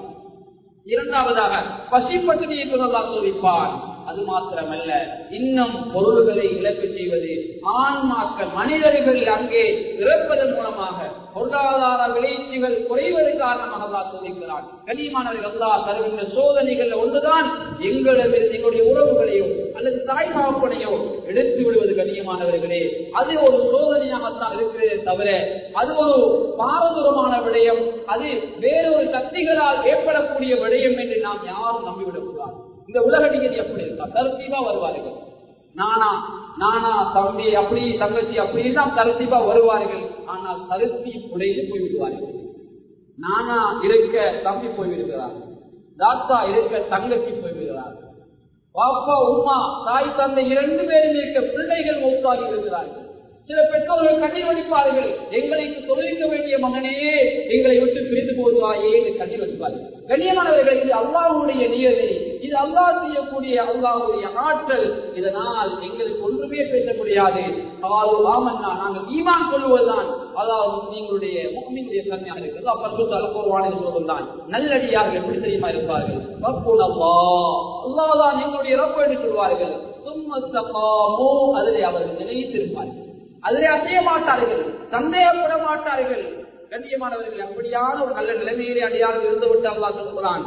இரண்டாவதாக பசி பட்டினியை கொண்டு அல்லாஹ் சோதிப்பார் அது மாத்திரமல்ல இன்னும் பொருள்களை இழப்பு செய்வது ஆன்மாக்கள் மனிதர்கள் அங்கே இறப்பதன் மூலமாக பொருளாதார விளைச்சிகள் குறைவது காரணமாக அல்லா சோதிக்கிறான் கனிமானவர்கள் அல்லா தருகின்ற சோதனைகள் ஒன்றுதான் எங்களிடமிருந்து எங்களுடைய உறவுகளையோ அல்லது தாய் சாப்பனையோ எடுத்து விடுவது கண்ணியமானவர்களே அது ஒரு சோதனையாகத்தான் இருக்கிறதே தவிர அது ஒரு பாரதூரமான விடயம் அது வேறொரு சக்திகளால் ஏற்படக்கூடிய விடயம் என்று நாம் யாரும் நம்பிவிடக்கூடாது இந்த உலக நிகழ்ச்சி அப்படி இருக்கா தருத்தீபா வருவார்கள் நானா நானா தம்பி அப்படி தங்கச்சி அப்படி தான் தருத்தீபா வருவார்கள் ஆனால் தருத்தி உடையில் போய்விடுவார்கள் நானா இருக்க தம்பி போய்விடுகிறார் தாத்தா இருக்க தங்கச்சி போய்விடுகிறார் பாப்பா உமா தாய் தந்தை இரண்டு பேரும் இருக்க பிள்ளைகள் மௌத்தாகி இருக்கிறார்கள் சில பெற்றோர்கள் கண்ணீர் வடிப்பார்கள் எங்களுக்கு தொழிலிக்க வேண்டிய மகனே எங்களை விட்டு பிரிந்து போதுவாயே என்று கண்ணீர் வடிப்பார்கள் கண்ணியமானவர்கள் இது அல்லாஹுடைய நியதி இது அல்லாஹ் செய்யக்கூடிய அல்லாஹுடைய ஆற்றல் இதனால் எங்களுக்கு ஒன்றுமே பேச முடியாது அதாவது ஆமன்னா நாங்கள் ஈமான் கொள்வதுதான் அதாவது நீங்களுடைய முக்மீனுடைய தன்மையாக இருக்கிறது அப்பற்பட்டு அல்போவான சொல்வதுதான் நல்லடியார்கள் எப்படி தெரியுமா இருப்பார்கள் ரப்பூன் அல்லா அல்லாதான் எங்களுடைய ரப்பு என்று சொல்வார்கள் சும்மத்தகாமோ அதிலே அவர்கள் நிலைத்திருப்பார்கள் அதிலே அசைய மாட்டார்கள் சந்தேகப்பட மாட்டார்கள் கண்ணியமானவர்கள் அப்படியான ஒரு நல்ல நிலைமையிலே அடியார்கள் இருந்து விட்டு அல்லா சொல்கிறான்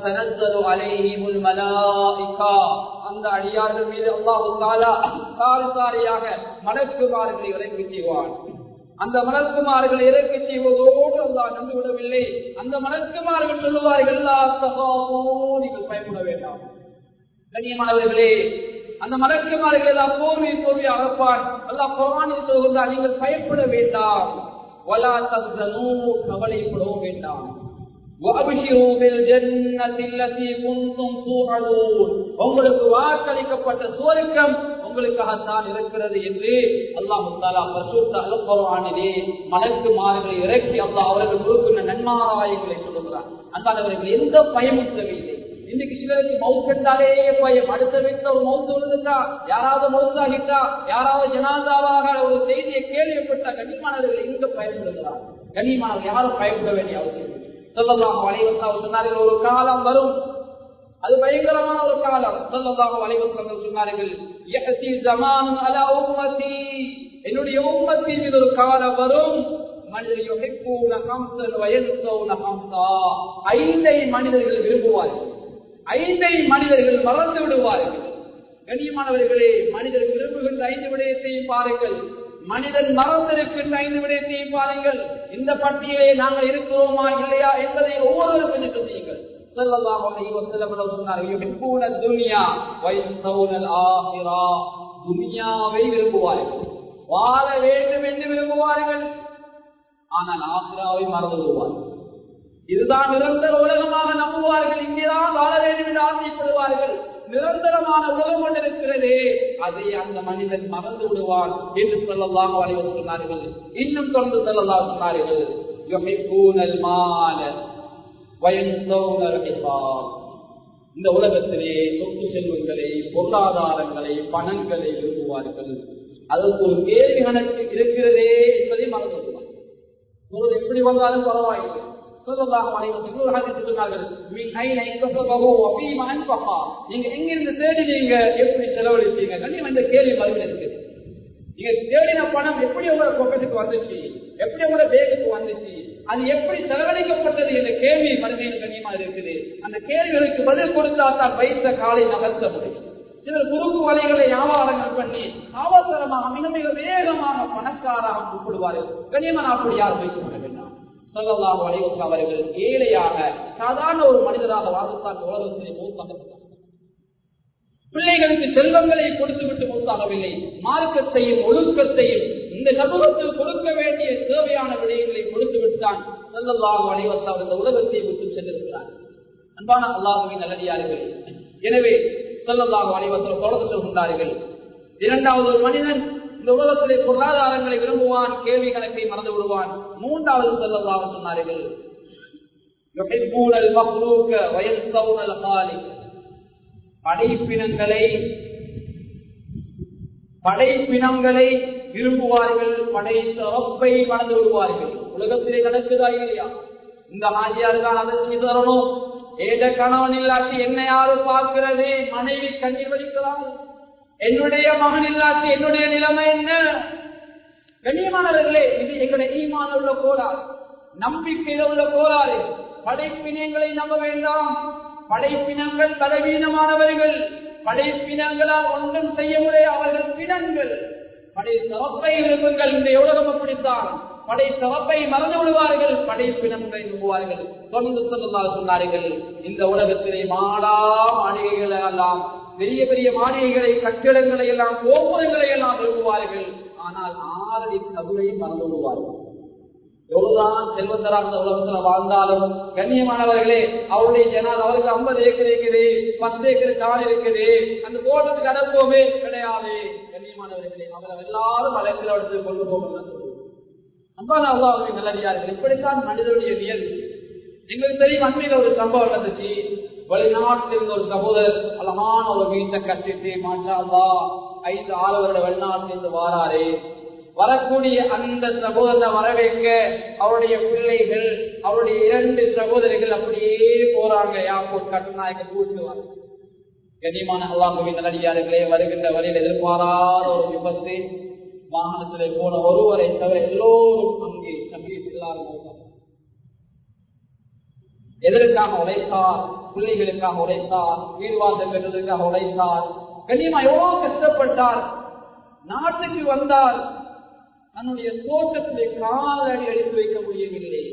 அந்த அடியார்கள் மீது அல்லாஹு தாலா காரிசாரியாக மலக்குமார்களை இறக்கி செய்வான் அந்த மலக்குமார்கள் இறக்கி செய்வதோடு அல்லா நம்பி விடவில்லை அந்த மலக்குமார்கள் சொல்லுவார்கள் நீங்கள் பயப்பட வேண்டாம் கண்ணியமானவர்களே அந்த மலக்குமார்கள் எல்லாம் போர்வை போர்வை அறப்பான் எல்லாம் குரானில் சொல்கின்றார் நீங்கள் பயப்பட வேண்டாம் வலா தஸ்தனூ கவலைப்படவும் வேண்டாம் உங்களுக்கு வாக்களிக்கப்பட்ட சுவருக்கம் உங்களுக்காகத்தான் இருக்கிறது என்று அல்லாஹாலே மலக்கு மாறுகளை இறக்கி அல்லாஹ் அவர்கள் கொடுக்கின்ற நன்மாராயங்களை சொல்லுகிறார் அந்தாதவர்கள் எந்த பயமும் தேவையில்லை இன்னைக்கு சிலருக்கு மவுத் என்றாலே பயம் அடுத்த வீட்டுல ஒரு மவுத்து விழுந்துட்டா யாராவது மவுத்தாகிட்டா யாராவது ஜனாதாவாக ஒரு செய்தியை கேள்விப்பட்ட கண்ணியமானவர்கள் எங்க பயன்படுகிறார் கண்ணியமானவர் யாரும் பயப்பட வேண்டிய அவசியம் சொல்லலாம் வலைவசம் சொன்னார்கள் ஒரு காலம் வரும் அது பயங்கரமான ஒரு காலம் சொல்லதாக வலைவசங்கள் சொன்னார்கள் என்னுடைய உம்மத்தின் மீது ஒரு காலம் வரும் ஐந்தை மனிதர்கள் விரும்புவார்கள் ஐந்தை மனிதர்கள் மறந்து விடுவார்கள் கண்ணியமானவர்களே மனிதர் விரும்புகின்ற ஐந்து விடயத்தையும் பாருங்கள் மனிதன் மறந்திருக்கின்ற ஐந்து விடயத்தையும் பாருங்கள் இந்த பட்டியலே நாங்கள் இருக்கிறோமா இல்லையா என்பதை ஒவ்வொருவரும் கொஞ்சம் சிந்தியுங்கள் துனியாவை விரும்புவார்கள் வாழ வேண்டும் என்று விரும்புவார்கள் ஆனால் ஆசிராவை மறந்து விடுவார்கள் இதுதான் நிரந்தர உலகமாக நம்புவார்கள் இங்கேதான் வாழ வேண்டும் என்று ஆசைப்படுவார்கள் நிரந்தரமான உலகம் கொண்டிருக்கிறதே அதை அந்த மனிதன் மறந்து விடுவான் என்று சொல்லலாம் வளைவர் சொன்னார்கள் இன்னும் தொடர்ந்து சொல்லலாம் சொன்னார்கள் இந்த உலகத்திலே சொத்து செல்வங்களை பொருளாதாரங்களை பணங்களை விரும்புவார்கள் அதற்கு ஒரு கேள்வி கணக்கு இருக்கிறதே என்பதை மறந்து விடுவார் பொருள் எப்படி வந்தாலும் பரவாயில்லை ஸல்லல்லாஹு அலைஹி வஸல்லம் இன்னொரு ஹதீஸ் சொன்னார்கள் மின் ஐன இக்தஸபஹு வ ஃபீமா அன்ஃபகா நீங்க எங்கிருந்து தேடினீங்க எப்படி செலவழிச்சீங்க கண்ணியம் இந்த கேள்வி பதில் இருக்குது நீங்க தேடின பணம் எப்படி உங்களோட பொக்கெட்டுக்கு வந்துச்சு எப்படி உங்களோட பேகுக்கு வந்துச்சு அது எப்படி செலவழிக்கப்பட்டது என்ற கேள்வி மறுமையில் கண்ணியமா இருக்குது அந்த கேள்விகளுக்கு பதில் கொடுத்தா தான் வைத்த காலை நகர்த்த முடியும் சிலர் குறுக்கு வலைகளை வியாபாரங்கள் பண்ணி அவசரமாக மிக மிக வேகமாக பணக்காராக கூப்பிடுவார்கள் கண்ணியமான அப்படி யார் வைத்துக் கொள்ள வேண்டாம் சொல்லலாம் அலைவசம் அவர்கள் ஏழையாக சாதாரண ஒரு மனிதராக வாழ்ந்தால் உலகத்திலே மூத்தாக்கப்பட்டார் பிள்ளைகளுக்கு செல்வங்களை கொடுத்து விட்டு மூத்தாகவில்லை மார்க்கத்தையும் ஒழுக்கத்தையும் இந்த சமூகத்தில் கொடுக்க வேண்டிய தேவையான விடயங்களை கொடுத்து விட்டான் செல்லல்லாஹு அலைவசம் இந்த உலகத்தை விட்டு சென்றிருக்கிறார் அன்பான அல்லாஹுவின் நல்லடியார்கள் எனவே செல்லல்லாஹு அலைவசம் தொடர்ந்து சொல்கின்றார்கள் இரண்டாவது ஒரு மனிதன் இந்த உலகத்திலே பொருளாதாரங்களை விரும்புவான் கேள்வி கணக்கை மறந்து விடுவான் மூன்றாவது செல்லல்லாக சொன்னார்கள் يحبون المخلوق وينسون الخالق படைப்பினங்களை படைப்பினங்களை விரும்புவார்கள் படைத்த ரப்பை மறந்து விடுவார்கள் உலகத்திலே நடக்குதா இல்லையா இந்த ஆஜியார் தான் அதை செஞ்சு தரணும் ஏத கணவன் இல்லாட்டி என்ன யாரு பார்க்கிறது மனைவி கண்ணீர் வடிக்கிறாள் என்னுடைய மகன் இல்லாட்டி என்னுடைய நிலைமை என்ன கண்ணியமானவர்களே இது எங்களுடைய ஈமான உள்ள கோளாறு நம்பிக்கையில உள்ள கோளாறு படைப்பினங்களை நம்ப வேண்டாம் படைப்பினங்கள் பலவீனமானவர்கள் படைப்பினங்களால் ஒன்றும் செய்ய முடியாது அவர்கள் பிணங்கள் படை தவப்பை விரும்புங்கள் இந்த உலகம் அப்படித்தான் படை தவப்பை மறந்து விடுவார்கள் படைப்பினங்களை விரும்புவார்கள் தொடர்ந்து சொல்லலாம் சொன்னார்கள் இந்த உலகத்திலே மாடா மாளிகைகள் எல்லாம் பெரிய பெரிய மாளிகைகளை கட்டிடங்களை எல்லாம் கோபுரங்களை எல்லாம் விரும்புவார்கள் ஆனால் ஆறடி கபுரை மறந்து விடுவார்கள் எவ்வளவுதான் செல்வந்தராக இந்த உலகத்துல வாழ்ந்தாலும் கண்ணியமானவர்களே அவருடைய ஜனால் அவருக்கு ஐம்பது ஏக்கர் இருக்குது பத்து ஏக்கர் காடு இருக்குது அந்த தோட்டத்துக்கு அடப்போமே கிடையாது கண்ணியமானவர்களே அவரை எல்லாரும் வழக்கில் எடுத்து கொண்டு போகணும் அன்பான அல்லாவுக்கு நல்லடியார்கள் இப்படித்தான் மனிதனுடைய இயல்பு எங்களுக்கு தெரியும் அண்மையில ஒரு சம்பவம் நடந்துச்சு வெளிநாட்டில் இருந்த ஒரு சகோதரர் அழகான ஒரு வீட்டை கட்டிட்டு மாஷா அல்லா ஐந்து ஆறு வருட வெளிநாட்டிலிருந்து வாராரு வரக்கூடிய அந்த சகோதரனை வரவேற்க அவருடைய பிள்ளைகள் அவருடைய இரண்டு சகோதரிகள் அப்படியே போறாங்க ஏர்போர்ட் கட்டுநாயக்க கூட்டுவாங்க கண்ணியமான அல்லாஹுவின் நல்லடியார்களே வருகின்ற வழியில் எதிர்பாராத ஒரு விபத்து வாகனத்திலே போன ஒருவரை தவிர எல்லோரும் அங்கே சமீபத்தில் எதற்காக உழைத்தார் பிள்ளைகளுக்காக உழைத்தார் வீர்வாசம் பெற்றதற்காக உழைத்தார் கண்ணியமா எவ்வளவு கஷ்டப்பட்டார் நாட்டுக்கு வந்தார் தன்னுடைய தோட்டத்திலே காலடி எடுத்து வைக்க முடியவில்லை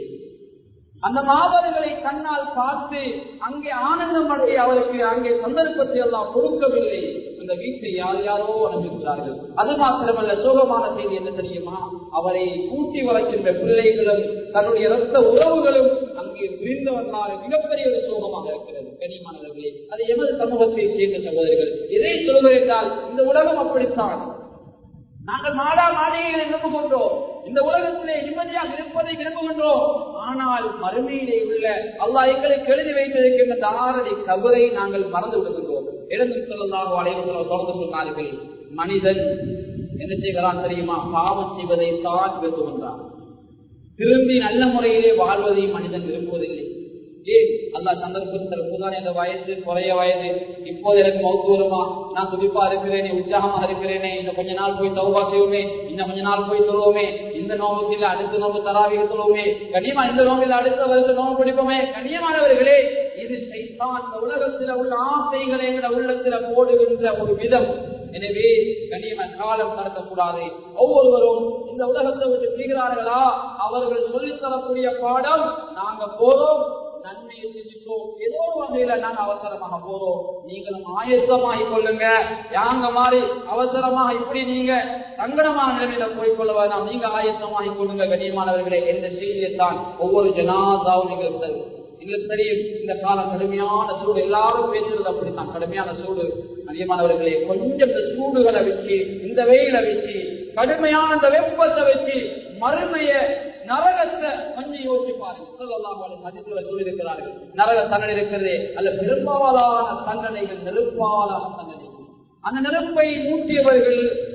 அந்த மாதவர்களை கண்ணால் பார்த்து அங்கே ஆனந்தம் அடைய அவருக்கு அங்கே சந்தர்ப்பத்தை எல்லாம் கொடுக்கவில்லை அந்த வீட்டை யார் யாரோ அனுப்பிக்கிறார்கள் அது மாத்திரமல்ல சோகமான செய்தி என்ன தெரியுமா அவரை கூட்டி வளர்க்கின்ற பிள்ளைகளும் தன்னுடைய இரத்த உறவுகளும் அங்கே விரிந்து வந்தால் மிகப்பெரிய ஒரு சோகமாக இருக்கிறது கனிமானவர்களே அது எமது சமூகத்தை சேர்ந்த சகோதரர்கள் எதை சொல்கிறேன் என்றால் இந்த உலகம் அப்படித்தான் நாங்கள் மாடா மாளிகைகளை விரும்புகின்றோம் இந்த உலகத்திலே நிம்மதியாக இருப்பதை விரும்புகின்றோம் ஆனால் மறுமையிலே உள்ள அல்லாஹ் எங்களுக்கு எழுதி வைத்திருக்கின்ற தாரடி கபரை நாங்கள் மறந்து விடுகின்றோம் இழந்து சொல்லலாம் அலைவர்கள் தொடர்ந்து சொன்னார்கள் மனிதன் என்ன செய்கிறான் தெரியுமா பாவம் செய்வதை தான் விரும்புகின்றான் திரும்பி நல்ல முறையிலே வாழ்வதை மனிதன் விரும்புவதில்லை ஏன் அல்லா சந்தர்ப்பத்தில் புதான் என்ற வயது குறைய வயது இப்போது எனக்கு மௌத்து வருமா நான் துடிப்பா இருக்கிறேனே உற்சாகமாக இருக்கிறேனே இன்னும் கொஞ்ச நாள் போய் தௌபா செய்வோமே இன்னும் கொஞ்ச நாள் போய் தொழுவோமே இந்த நோம்புக்கு அடுத்த நோம்பு தராவிக தொழுவோமே கண்ணியமா இந்த நோம்பில் அடுத்த வருஷம் நோம்பு பிடிப்போமே கண்ணியமானவர்களே இது சைத்தான் இந்த உலகத்தில் உள்ள ஆசைகளை என்ற உள்ளத்தில் போடுகின்ற ஒரு விதம் எனவே கண்ணியமான காலம் கடத்தக்கூடாது ஒவ்வொருவரும் இந்த உலகத்தை விட்டு பிரிகிறார்களா அவர்கள் சொல்லித் தரக்கூடிய பாடம் நாங்க போறோம் நன்மையை செஞ்சுட்டோம் ஏதோ ஒரு வகையில நாங்க அவசரமாக போறோம் நீங்களும் ஆயத்தமாகி கொள்ளுங்க யாங்க மாதிரி அவசரமாக இப்படி நீங்க சங்கடமான நிலைமையில போய் கொள்ள வேண்டாம் நீங்க ஆயத்தமாகி கொள்ளுங்க கண்ணியமானவர்களே என்ற செய்தியைத்தான் ஒவ்வொரு ஜனாதாவும் நீங்கள் தரும் எங்களுக்கு தெரியும் இந்த காலம் கடுமையான சூடு எல்லாரும் பேசுறது அப்படித்தான் கடுமையான சூடு அதிகமானவர்களே கொஞ்சம் இந்த சூடுகளை வச்சு இந்த வெயில வச்சு கடுமையான இந்த வெப்பத்தை வச்சு மறுமைய நரகத்தை கொஞ்சம் யோசிச்சு பாருங்க சொல்லலாம் மதிப்புல சொல்லியிருக்கிறார்கள் நரக தண்டனை இருக்கிறதே அல்ல பெரும்பாலான தண்டனைகள் நெருப்பாலான தண்டனைகள் அந்த நெருப்பை மூட்டியவர்கள்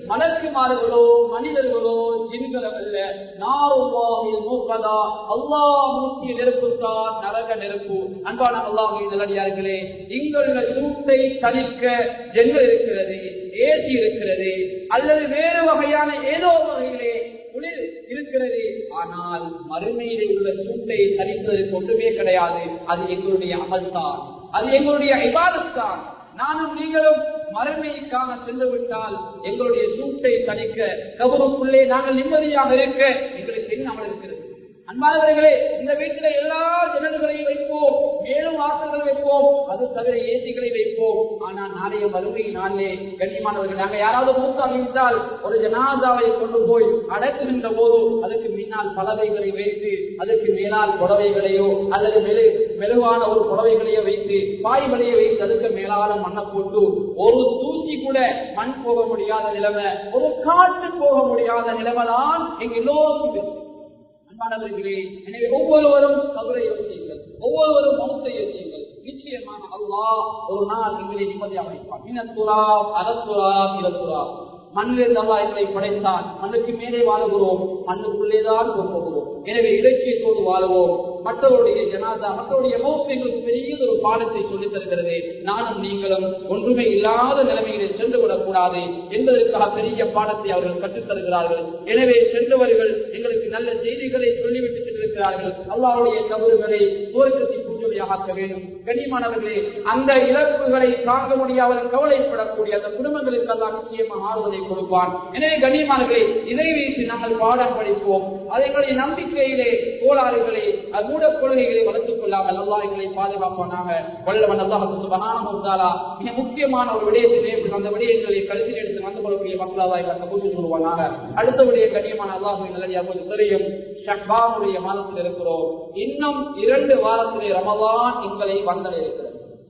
மலக்குமார்களோ மனிதர்களோ ஜின்களோ அல்ல நாவுல்லாஹில் மூக்கதா அல்லாஹ் மூக்கிய நெருப்புத்தான் நரக நெருப்பு அன்பான அல்லாஹின் நல்லடியார்களே இங்குள்ள சூட்டை தணிக்க ஜென்மம் இருக்கிறது ஏசி இருக்கிறது அல்லது வேறு வகையான ஏதோ வகையிலே குளிர் இருக்கிறது ஆனால் மறுமையிலே உள்ள சூட்டை தணிப்பதற்கு ஒன்றுமே கிடையாது அது எங்களுடைய அமல்தான் அது எங்களுடைய இபாதத்தான் நானும் நீங்களும் மறுமைக்காக சென்று விட்டால் எங்களுடைய சூட்டை தணிக்க கபருக்குள்ளே நாங்கள் நிம்மதியாக இருக்க எங்களுக்கு என்ன அமல் இருக்கிறது அன்பானவர்களே இந்த வீட்டில எல்லா ஜனங்களையும் வைப்போம் மேலும் வாசல்கள் வைப்போம் அது தவிர ஏசிகளை வைப்போம் ஆனால் நாளைய வறுமை நாளே கண்ணியமானவர்கள் நாங்க யாராவது மூத்தாகிவிட்டால் ஒரு ஜனாதாவை கொண்டு போய் அடக்குகின்ற போது அதுக்கு முன்னால் பலவைகளை வைத்து அதுக்கு மேலால் புடவைகளையோ அல்லது மெழு மெழுவான ஒரு புடவைகளையோ வைத்து பாய்களையோ வைத்து அதுக்கு மேலால மண்ணை போட்டு ஒரு தூசி கூட மண் போக முடியாத நிலைமை ஒரு காற்று போக முடியாத நிலைமை தான் எங்க எல்லோருக்கும் இருக்கு. அன்பானவர்களே எனவே ஒவ்வொருவரும் கபரை யோசியுங்கள் ஒவ்வொருவரும் மௌத்தை யோசியுங்கள் நிச்சயமாக அல்லாஹ் ஒரு நாள் எங்களை நிம்மதியாக வைப்பான் மினத்துரா அறத்துரா இரத்துரா மண்ணிலிருந்து அல்லா எங்களை படைத்தான் மண்ணுக்கு மேலே வாழுகிறோம் மண்ணுக்குள்ளேதான் போகிறோம் எனவே இலட்சியத்தோடு வாழுவோம் மற்றவருடைய ஜனாதா மற்றவருடைய மௌத்து எங்களுக்கு பெரிய ஒரு பாடத்தை சொல்லித் தருகிறது நானும் நீங்களும் ஒன்றுமே இல்லாத நிலைமையிலே சென்று விடக்கூடாது என்பதற்காக பெரிய பாடத்தை அவர்கள் கற்றுத் தருகிறார்கள் எனவே சென்றவர்கள் எங்களுக்கு நல்ல செய்திகளை சொல்லிவிட்டு சென்றிருக்கிறார்கள் அல்லாவுடைய கபறுகளை சுவர்க்கத்தின் பூஜையாக ஆக்க வேண்டும் கனிமானவர்களே அந்த இழப்புகளை தாங்க முடியாமல் கவலைப்படக்கூடிய அந்த குடும்பங்களுக்கு எல்லாம் நிச்சயமாக ஆறுதலை கொடுப்பான் எனவே கண்ணியமானவர்களே இதை வைத்து நாங்கள் பாடம் படிப்போம் அது எங்களுடைய நம்பிக்கையிலே கோளாறுகளை அது மூட கொள்கைகளை வளர்த்துக் கொள்ளாமல் அல்லா எங்களை பாதுகாப்பானாக வல்லவன் அல்லாஹ் சுபகானா மிக முக்கியமான ஒரு விடயத்திலே அந்த விடயங்களை கருத்தில் எடுத்து வந்து கொள்ளக்கூடிய மக்களாக அந்த பூஜை கொள்வானாக அடுத்த விடய கண்ணியமான அல்லாஹ் நல்லதாக தெரியும் ஷஹ்பானுடைய மாதத்தில் இருக்கிறோம் இன்னும் இரண்டு வாரத்திலே ரமலான் எங்களை வந்தட இருக்கிறது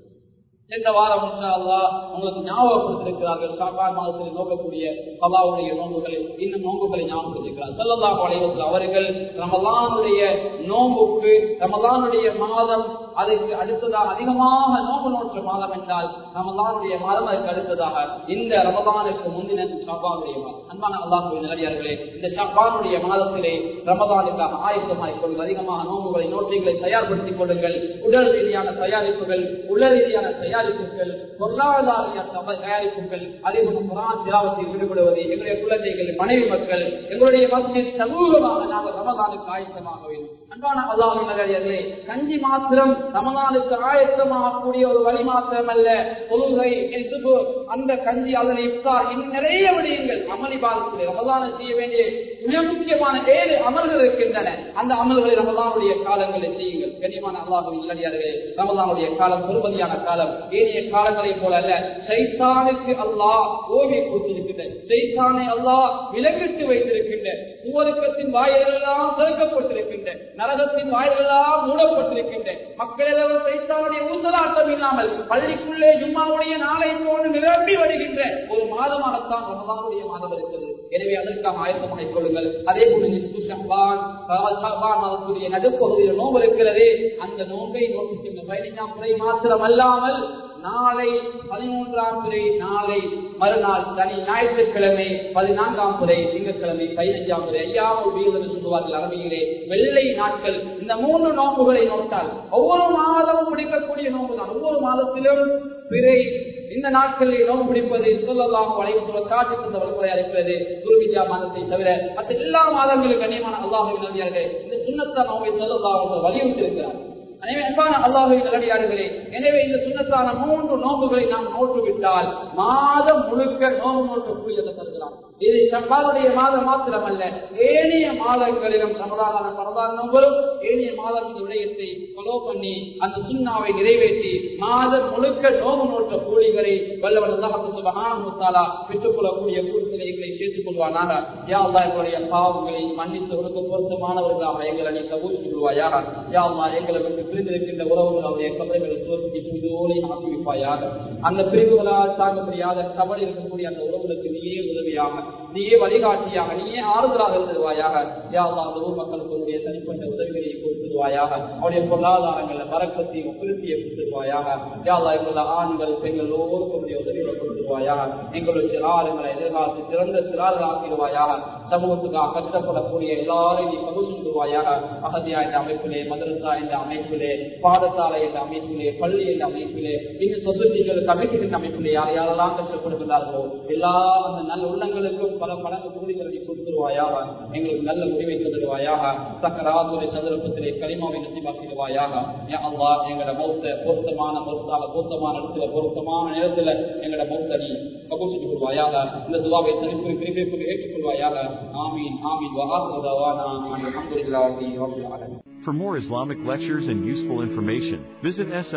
சென்ற வாரம் அல்லாஹ் உங்களுக்கு ஞாபகப்படுத்திருக்கிறார்கள் ஷாபான் மாதத்தில் நோக்கக்கூடிய அல்லாவுடைய நோன்புகளை இன்னும் நோன்புகளை ஞாபகப்படுத்திருக்கிறார் செல்லல்லா அலைவசல் அவர்கள் ரமலானுடைய நோன்புக்கு ரமலானுடைய மாதம் அதுக்கு அடுத்ததாக அதிகமாக நோம்பு நோற்ற மாதம் என்றால் ரமலானுடைய மாதம் அதுக்கு அடுத்ததாக இந்த ரமலானுக்கு முந்தின ஷாபானுடைய மாதம் அன்பான அல்லாஹுடைய நிலையார்களே இந்த ஷாபானுடைய மாதத்திலே ரமலானுக்காக ஆயத்தமாகிக் கொள்ளுங்கள் அதிகமாக நோம்புகளை நோட்டிகளை தயார்படுத்திக் கொள்ளுங்கள் உடல் ரீதியான தயாரிப்புகள் உள்ள ரீதியான தயாரிப்புகள் பொருளாதார தயாரிப்புகள் அதே போல குரான் திராவத்தில் ஈடுபடுவது எங்களுடைய குழந்தைகள் மனைவி மக்கள் எங்களுடைய மசித் சமூகமாக நாங்கள் ரமதானுக்கு ஆயத்தமாக வேண்டும் அன்பான அல்லாஹின் நகரியர்களே கஞ்சி மாத்திரம் ரமதானுக்கு ஆயத்தமாகக்கூடிய ஒரு வழி மாத்திரம் அல்ல தொழுகை எதுபு அந்த கஞ்சி அதனை இஃப்தார் இன்னும் நிறைய விடயங்கள் அமளி பாதத்திலே ரமதான செய்ய வேண்டிய மிக முக்கியமான ஏழு அமல்கள் இருக்கின்றன அந்த அமல்களை ரமதானுடைய காலங்களில் செய்யுங்கள் கனியமான அல்லாஹின் நல்லடியார்களே ரமதானுடைய காலம் பெருமதியான காலம் ஏனைய காலங்களைப் போல அல்ல சைத்தானுக்கு அல்லாஹ் ஓகை கொடுத்திருக்கின்ற சைத்தானை அல்லாஹ் விலங்கிட்டு வைத்திருக்கின்ற சுவருக்கத்தின் வாயில்கள் எல்லாம் திறக்கப்பட்டிருக்கின்ற நரகத்தின் வாயில்கள் எல்லாம் மூடப்பட்டிருக்கின்ற மக்கள் எல்லாம் சைத்தானுடைய ஊசலாட்டம் இல்லாமல் பள்ளிக்குள்ளே ஜும்மாவுடைய நாளை போன்று நிரம்பி வருகின்ற ஒரு மாதமாகத்தான் ரமதானுடைய மாதம் இருக்கிறது எனவே அதற்காக ஆயத்தமாக கொள்ளுங்கள் அதே போல நிஸ்பு ஷஹ்பான், ஷஹ்பான் மாதத்துடைய நடுப்பகுதியில் நோம்பு இருக்கிறது அந்த நோன்பை நோக்கின்ற பதினைஞ்சாம் முறை மாத்திரம் அல்லாமல் நாளை பதிமூன்றாம் முறை நாளை மறுநாள் சனி ஞாயிற்றுக்கிழமை பதினான்காம் முறை திங்கட்கிழமை பதினைஞ்சாம் முறை ஐயாவது வீடு சொல்லுவார்கள் அரபியிலே வெள்ளை நாட்கள் இந்த மூன்று நோம்புகளை நோட்டால் ஒவ்வொரு மாதமும் பிடிக்கக்கூடிய நோம்பு தான் ஒவ்வொரு மாதத்திலும் பிறை இந்த நாட்களில் நோம்பு பிடிப்பது சொல்லலாம் வளைவு காட்சி தந்த வழிமுறையா இருக்கிறது துருவிஜா மாதத்தை தவிர மற்ற எல்லா மாதங்களும் கண்ணியமான அல்லாஹுவின் நம்பியார்கள் இந்த சுண்ணத்தா நோம்பை சொல்லலாம் வலியுறுத்தி இருக்கிறார் எனவே அன்பான அல்லாஹுவின் நல்லடியார்களே எனவே இந்த சுண்ணத்தான மூன்று நோம்புகளை நாம் நோட்டு விட்டால் மாதம் முழுக்க நோம்பு நோட்டக்கூடியதை தருகிறார் இது சப்பாருடைய மாதம் மாத்திரமல்ல ஏனைய மாதங்களிலும் சமதான பரதான நோம்பலும் ஏனைய மாதம் இந்த விடயத்தை ஃபாலோ பண்ணி அந்த சுண்ணாவை நிறைவேற்றி மாதம் முழுக்க நோம்பு நோட்ட கூலிகளை வல்லவன் அல்லாஹாலா பெற்றுக் கொள்ளக்கூடிய கூலிகளை எங்களை சேர்த்துக் கொள்வானாக யா அல்லா எங்களுடைய பாவங்களை மன்னித்து கொடுக்க பொருத்தமானவர்களாக எங்களை நீ கபூல் கொள்வாயாக யா அல்லா எங்களை விட்டு பிரிந்திருக்கின்ற உறவுகள் அவருடைய கபலைகளை சுவர்த்தி புரிதோலை ஆக்கி வைப்பாயாக அந்த பிரிவுகளால் தாங்க முடியாத கபல் இருக்கக்கூடிய அந்த உறவுகளுக்கு நீயே உதவியாக நீயே வழிகாட்டியாக நீயே ஆறுதலாக இருந்துருவாயாக யா அல்லாஹ் அந்த ஊர் மக்களுக்கு உன்னுடைய தனிப்பட்ட உதவிகளை கொடுத்துருவாயாக அவருடைய பொருளாதாரங்களை பறக்கத்தையும் உக்கிருத்தியை கொடுத்துருவாயாக யா அல்லாஹ் எங்களுடைய ஆண்கள் பெண்கள் ஒவ்வொருவருடைய உதவிகளை கொடுத்துருவாயாக எங்களுடைய சிறாருங்களை எதிர்காலத்தில் சிறந்த சிறார்கள் ஆக்கிடுவாயாக சமூகத்துக்காக கஷ்டப்படக்கூடிய எல்லாரையும் நீ பகு சொல்லுவாயாக அகதியா என்ற அமைப்பிலே மதரசா என்ற அமைப்பிலே பாடசாலை என்ற அமைப்பிலே பள்ளி என்ற அமைப்பிலே இன்னும் சொசைட்டிகள் கமிட்டி என்ற அமைப்பிலே யார் யாரெல்லாம் கஷ்டப்படுகிறார்களோ எல்லா அந்த நல்ல உள்ளங்களுக்கும் பல மடங்கு கூலிகளை நீ கொடுத்துருவாயாக எங்களுக்கு நல்ல முடிவை தருவாயாக சக்கராதுரை சதுரப்பத்திலே களிமாவை நசிவாக்கிடுவாயாக யா அல்லாஹ் எங்களோட மௌத்த பொருத்தமான மௌத்தால பொருத்தமான இடத்துல பொருத்தமான நேரத்துல எங்களோட மௌத்த நீ கபூல் செஞ்சு கொள்வாயாக இந்த துவாவை தனிப்பு கிருப்பை ஏற்றுக்கொள்வாயாக ஆமீன் ஆமீன் வஹாத்து தவானா அல்ஹம்துலில்லாஹி ரப்பில் ஆலமீன் For more Islamic lectures and useful information, visit